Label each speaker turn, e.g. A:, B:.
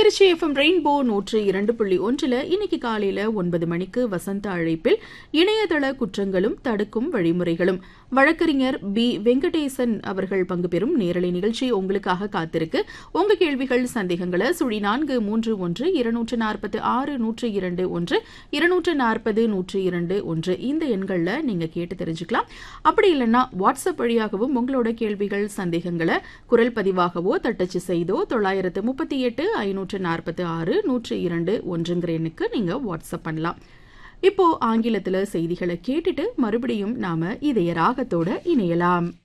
A: Trichy FM rainbow நூற்று இரண்டு புள்ளி ஒன்றில் இன்னைக்கு காலையில ஒன்பது மணிக்கு வசந்த அழைப்பில் இணையதள குற்றங்களும் தடுக்கும் வழிமுறைகளும் வழக்கறிஞர் பி வெங்கடேசன் அவர்கள் பங்கு பெறும் நேரலை நிகழ்ச்சி உங்களுக்காக காத்திருக்கு உங்க கேள்விகள் சந்தேகங்களை சுழி நான்கு மூன்று ஒன்று இருநூற்று நாற்பது ஆறு நூற்று இரண்டு ஒன்று இருநூற்று நாற்பது நூற்று இரண்டு ஒன்று இந்த எண்களில் நீங்க கேட்டு தெரிஞ்சுக்கலாம் அப்படி இல்லைன்னா வாட்ஸ்அப் வழியாகவும் உங்களோட கேள்விகள் சந்தேகங்களை குரல் பதிவாகவோ தட்டச்சு செய்தோ தொள்ளாயிரத்து முப்பத்தி எட்டு ஐநூற்று நாற்பத்தி ஆறு நூற்று இரண்டு ஒன்றுங்கிற எண்ணுக்கு நீங்க வாட்ஸ்அப் பண்ணலாம் இப்போ ஆங்கிலத்துல செய்திகளை கேட்டுட்டு மறுபடியும் நாம இதய ராகத்தோட இணையலாம்